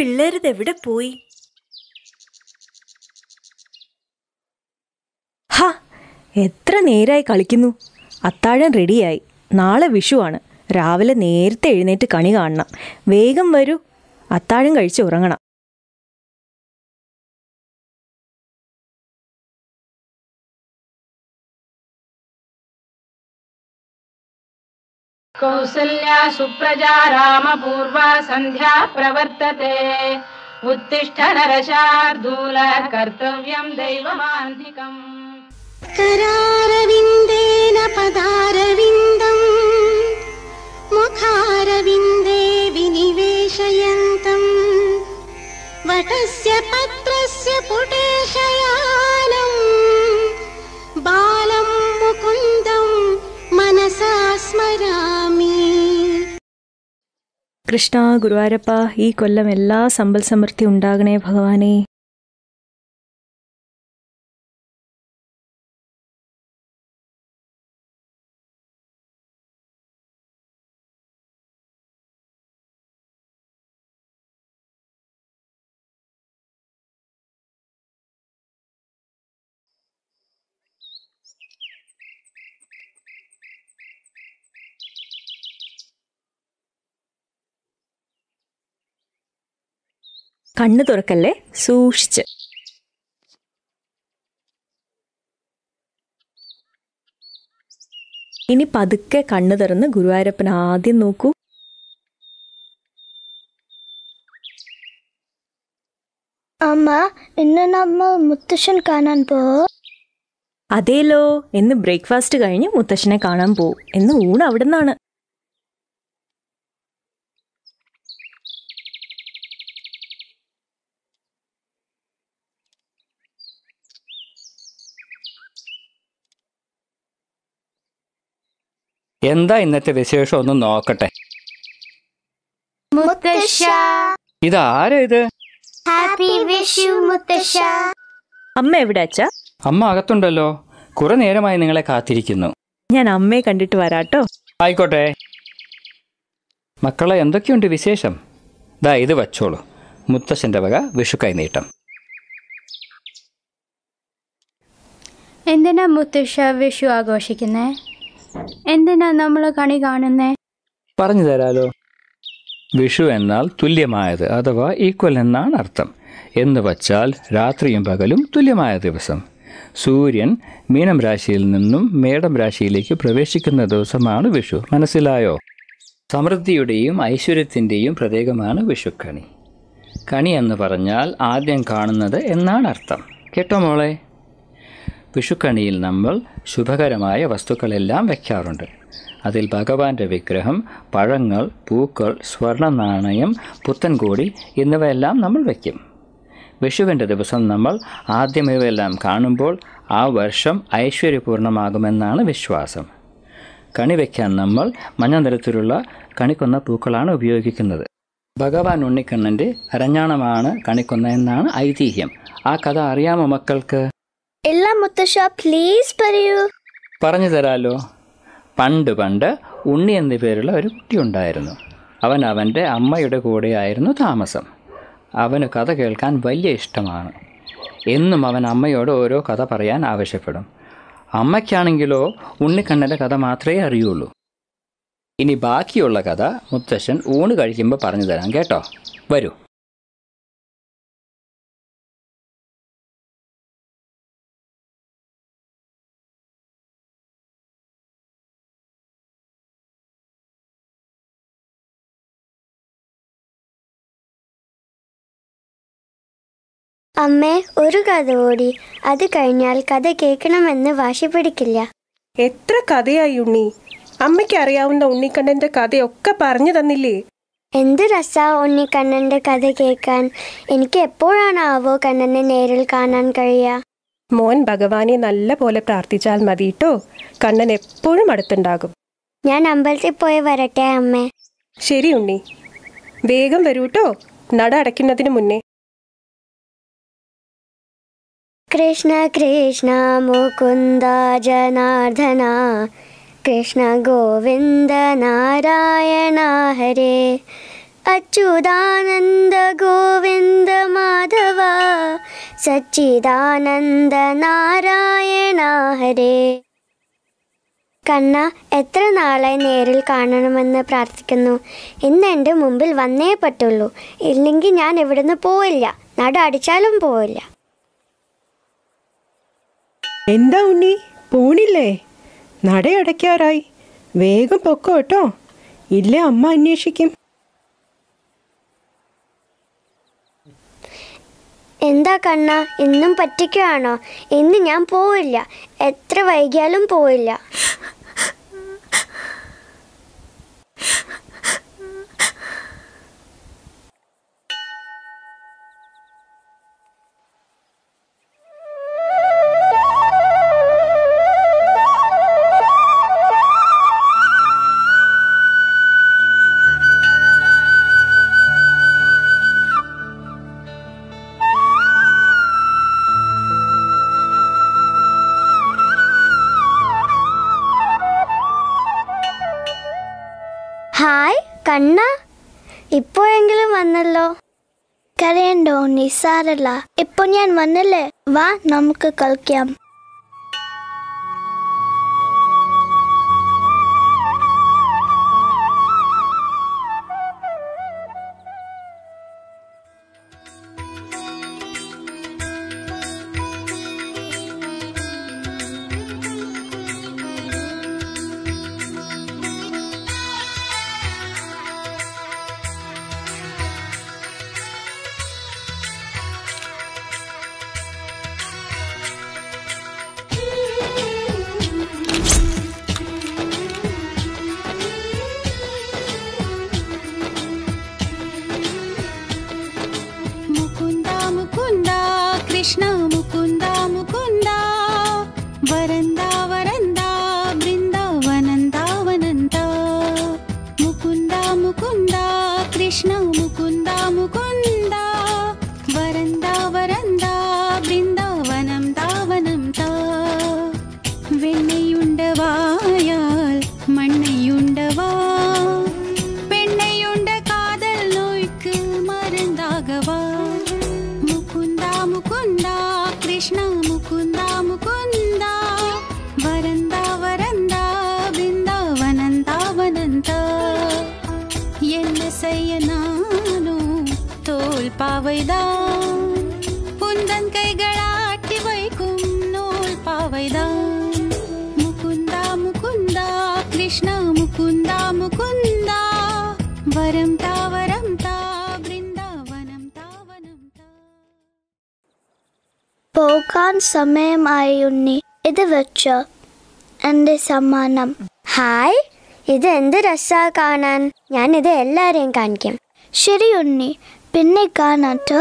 പിള്ളേരിത് എവിടെ പോയി ഹ എത്ര നേരായി കളിക്കുന്നു അത്താഴം റെഡിയായി നാളെ വിഷുവാണ് രാവിലെ നേരത്തെ എഴുന്നേറ്റ് കണി കാണണം വേഗം വരൂ അത്താഴം കഴിച്ച് ഉറങ്ങണം कौसल्या सुप्रजा रामपूर्वा सन्ध्या प्रवर्तते उत्तिष्ठ नरशार्दूल कर्तव्यं दैवमान्तिकम् करारविन्देन पदारविन्दम् मुखारविन्दे विनिवेशयन्तम् वटस्य पत्रस्य पुटे शयानम् बालं मुकुन्दं मनसा स्मरामि കൃഷ്ണ ഗുരുവായൂരപ്പ ഈ കൊല്ലം എല്ലാ സമ്പൽ സമൃദ്ധി ഉണ്ടാകണേ ഭഗവാനെ കണ്ണു തുറക്കല്ലേ സൂക്ഷിച്ച് ഇനി പതുക്കെ കണ്ണു തുറന്ന് ഗുരുവായൂരപ്പൻ ആദ്യം നോക്കൂ അമ്മ ഇന്ന് നമ്മൾ മുത്തശ്ശൻ കാണാൻ പോ അതേലോ എന്ന് ബ്രേക്ക്ഫാസ്റ്റ് കഴിഞ്ഞ് മുത്തശ്ശനെ കാണാൻ പോവും എന്ന് ഊണ് അവിടെ നിന്നാണ് എന്താ ഇന്നത്തെ വിശേഷം ഒന്ന് നോക്കട്ടെ മുത്തശ്ശ ഇതാരാ ഇത് ഹാപ്പി വിഷു മുത്തശ്ശ അമ്മ എവിടെ അച്ഛാ അമ്മ അകത്തുണ്ടല്ലോ കുറെ നേരമായി നിങ്ങളെ കാത്തിരിക്കുന്നു ഞാൻ അമ്മയെ കണ്ടിട്ട് വരാട്ടോ ആയിക്കോട്ടെ മക്കളെ എന്തൊക്കെയുണ്ട് വിശേഷം ദാ ഇത് വച്ചോളൂ മുത്തശ്ശൻ്റെ വക വിഷു കൈനീട്ടം എന്തിനാ മുത്തശ്ശ വിഷു ആഘോഷിക്കുന്നേ എന്തിനാ നമ്മൾ കണി കാണുന്നേ പറഞ്ഞു തരാലോ വിഷു എന്നാൽ തുല്യമായത് അഥവാ ഈക്വൽ എന്നാണ് അർത്ഥം എന്ന് വച്ചാൽ രാത്രിയും പകലും തുല്യമായ ദിവസം സൂര്യൻ മീനം രാശിയിൽ നിന്നും മേടം രാശിയിലേക്ക് പ്രവേശിക്കുന്ന ദിവസമാണ് വിഷു മനസ്സിലായോ സമൃദ്ധിയുടെയും ഐശ്വര്യത്തിൻ്റെയും പ്രതീകമാണ് വിഷുക്കണി കണി എന്ന് പറഞ്ഞാൽ ആദ്യം കാണുന്നത് എന്നാണ് അർത്ഥം കേട്ടോ മോളെ വിഷുക്കണിയിൽ നമ്മൾ ശുഭകരമായ വസ്തുക്കളെല്ലാം വയ്ക്കാറുണ്ട് അതിൽ ഭഗവാന്റെ വിഗ്രഹം പഴങ്ങൾ പൂക്കൾ സ്വർണ്ണ നാണയം പുത്തൻകോടി എന്നിവയെല്ലാം നമ്മൾ വയ്ക്കും വിഷുവിൻ്റെ ദിവസം നമ്മൾ ആദ്യം ഇവയെല്ലാം കാണുമ്പോൾ ആ വർഷം ഐശ്വര്യപൂർണ്ണമാകുമെന്നാണ് വിശ്വാസം കണി വയ്ക്കാൻ നമ്മൾ മഞ്ഞ നിറത്തിലുള്ള കണിക്കൊന്ന പൂക്കളാണ് ഉപയോഗിക്കുന്നത് ഭഗവാൻ ഉണ്ണിക്കണ്ണൻ്റെ അരഞ്ഞാണമാണ് കണിക്കൊന്ന എന്നാണ് ഐതിഹ്യം ആ കഥ അറിയാമോ മക്കൾക്ക് ഇല്ല മുത്തശ്ശ പ്ലീസ് പറയൂ പറഞ്ഞു തരാലോ പണ്ട് പണ്ട് ഉണ്ണി എന്നു പേരുള്ള ഒരു കുട്ടിയുണ്ടായിരുന്നു അവൻ അവൻ്റെ അമ്മയുടെ കൂടെയായിരുന്നു താമസം അവന് കഥ കേൾക്കാൻ വലിയ ഇഷ്ടമാണ് എന്നും അവൻ അമ്മയോട് ഓരോ കഥ പറയാൻ ആവശ്യപ്പെടും അമ്മയ്ക്കാണെങ്കിലോ ഉണ്ണിക്കണ്ണൻ്റെ കഥ മാത്രമേ അറിയുള്ളൂ ഇനി ബാക്കിയുള്ള കഥ മുത്തശ്ശൻ ഊണ് കഴിക്കുമ്പോൾ പറഞ്ഞു തരാം കേട്ടോ വരൂ അമ്മേ ഒരു കഥ ഓടി അത് കഴിഞ്ഞാൽ കഥ കേൾക്കണമെന്ന് വാശി പിടിക്കില്ല എത്ര കഥയായി ഉണ്ണി അമ്മയ്ക്ക് അറിയാവുന്ന ഉണ്ണിക്കണ്ണന്റെ കഥയൊക്കെ പറഞ്ഞു തന്നില്ലേ എന്ത് രസാ ഉണ്ണിക്കണ്ണന്റെ കഥ കേൾക്കാൻ എനിക്ക് എപ്പോഴാണ് ആവോ കണ്ണനെ നേരിൽ കാണാൻ കഴിയുക മോൻ ഭഗവാനെ നല്ല പോലെ പ്രാർത്ഥിച്ചാൽ മതിട്ടോ കണ്ണൻ എപ്പോഴും അടുത്തുണ്ടാകും ഞാൻ അമ്പലത്തിൽ പോയി വരട്ടെ അമ്മേ ശരി ഉണ്ണി വേഗം വരൂട്ടോ നട അടയ്ക്കുന്നതിന് മുന്നേ കൃഷ്ണ കൃഷ്ണ മുകുന്ദ ജനാർദ്ദന കൃഷ്ണ ഗോവിന്ദ നാരായണ ഹരേ അച്യുതാനന്ദ ഗോവിന്ദ മാധവ സച്ചിദാനന്ദ നാരായണ ഹരേ കണ്ണ എത്ര നാളായി നേരിൽ കാണണമെന്ന് പ്രാർത്ഥിക്കുന്നു ഇന്ന് എൻ്റെ മുമ്പിൽ വന്നേ പറ്റുള്ളൂ ഇല്ലെങ്കിൽ ഞാൻ ഇവിടുന്ന് പോവില്ല നട അടിച്ചാലും പോവില്ല എന്താ ഉണ്ണി പോണില്ലേ നടയടയ്ക്കാറായി വേഗം പൊക്കോ കേട്ടോ ഇല്ലേ അമ്മ അന്വേഷിക്കും എന്താ കണ്ണ ഇന്നും പറ്റിക്കുകയാണോ ഇന്ന് ഞാൻ പോവില്ല എത്ര വൈകിയാലും പോവില്ല ഹായ് കണ്ണ ഇപ്പോഴെങ്കിലും വന്നല്ലോ കരയണ്ടോ നിസ്സാരല്ല ഇപ്പൊ ഞാൻ വന്നില്ലേ വാ നമുക്ക് കളിക്കാം ಮುಕುಂದ ಮುಕುಂದ ಕೃಷ್ಣ ಮುಕುಂದ ಮುಕುಂದ ವರಂದ ವರಂದ ಬೃಂದಾವನಂದಾವನಂದ ಮುಕುಂದ ಮುಕುಂದ ಕೃಷ್ಣ ಮುಕುಂದ ಮುಕುಂದ ವರಂದ ವರಂದ ബൃന്ദാവനം ദാവനം താ വെണ്ണയുണ്ടവായാൽ മണ്ണയുണ്ടവാ പെണ്ണയുണ്ട കാതൽ നോയ്ക്ക് മരുന്നാകവാ മുകുന്ദ മുകുന്ദ കൃഷ്ണ മുകുന്ദ മുകുന്ദ വരന്ദ വരന്ദ ബൃന്ദാവനന്ദാവനന്ദ என்ன செய்ய நானும் தோல் பாவைதான் உந்தன் கைகளாட்டி வைக்கும் நூல் பாவைதான் முகுந்தா முகுந்தா கிருஷ்ணா முகுந்தா முகுந்தா வரம் தா வரம் தா ബൃന്ദാവനം താവനം താ പോകാൻ സമയമായി ഉണ്ണി ഇത് വെച്ചോ എന്റെ സമ്മാനം ഹായ് ഇത് എന്ത് രസാ കാണാൻ ഞാൻ ഇത് എല്ലാരെയും കാണിക്കും ശരി ഉണ്ണി പിന്നെ കാണാട്ടോ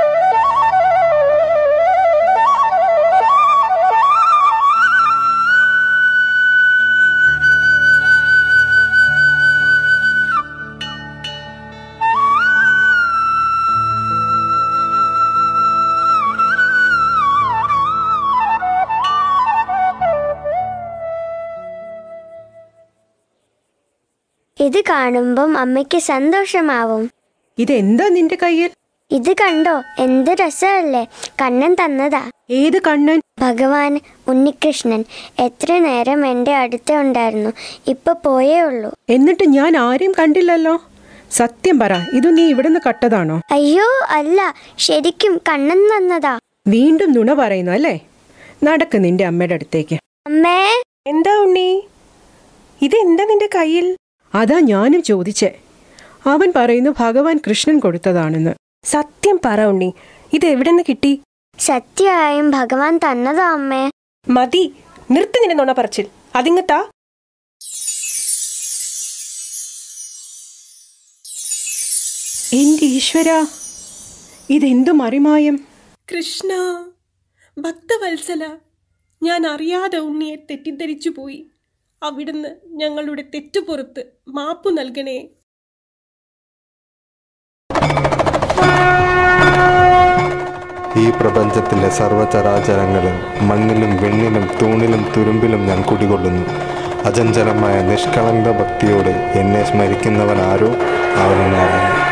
ഇത് കാണുമ്പം അമ്മയ്ക്ക് സന്തോഷമാവും ഇതെന്താ നിന്റെ കയ്യിൽ ഇത് കണ്ടോ എന്ത് രസമല്ലേ കണ്ണൻ തന്നതാ ഏത് കണ്ണൻ ഭഗവാൻ ഉണ്ണികൃഷ്ണൻ എത്ര നേരം എൻ്റെ അടുത്ത് ഉണ്ടായിരുന്നു ഇപ്പൊ പോയേ ഉള്ളൂ എന്നിട്ട് ഞാൻ ആരെയും കണ്ടില്ലല്ലോ സത്യം പറ ഇത് നീ ഇവിടുന്ന് കട്ടതാണോ അയ്യോ അല്ല ശരിക്കും കണ്ണൻ തന്നതാ വീണ്ടും നുണ പറയുന്നു അല്ലേ നടക്ക് നിന്റെ അമ്മയുടെ അടുത്തേക്ക് അമ്മേ എന്താ ഉണ്ണി ഇതെന്താ നിന്റെ കയ്യിൽ അതാ ഞാനും ചോദിച്ചേ അവൻ പറയുന്നു ഭഗവാൻ കൃഷ്ണൻ കൊടുത്തതാണെന്ന് സത്യം പറ ഉണ്ണി ഇത് എവിടെ നിന്ന് കിട്ടി സത്യമായും ഭഗവാൻ തന്നതാ അമ്മേ മതി നിർത്തി നിന്റെ നുണ പറച്ചിൽ അതിങ്ങത്താ എന്റെ ഈശ്വര ഇതെന്തു മറിമായം കൃഷ്ണ ഭക്തവത്സല ഞാൻ അറിയാതെ ഉണ്ണിയെ തെറ്റിദ്ധരിച്ചു പോയി അവിടുന്ന് ഞങ്ങളുടെ തെറ്റുപുറത്ത് മാപ്പു നൽകണേ ഈ പ്രപഞ്ചത്തിലെ സർവചരാചരങ്ങളിൽ മണ്ണിലും വെണ്ണിലും തൂണിലും തുരുമ്പിലും ഞാൻ കുടികൊള്ളുന്നു അചഞ്ചലമായ നിഷ്കളങ്ക ഭക്തിയോടെ എന്നെ സ്മരിക്കുന്നവൻ ആരോ അവൻ നാരായണൻ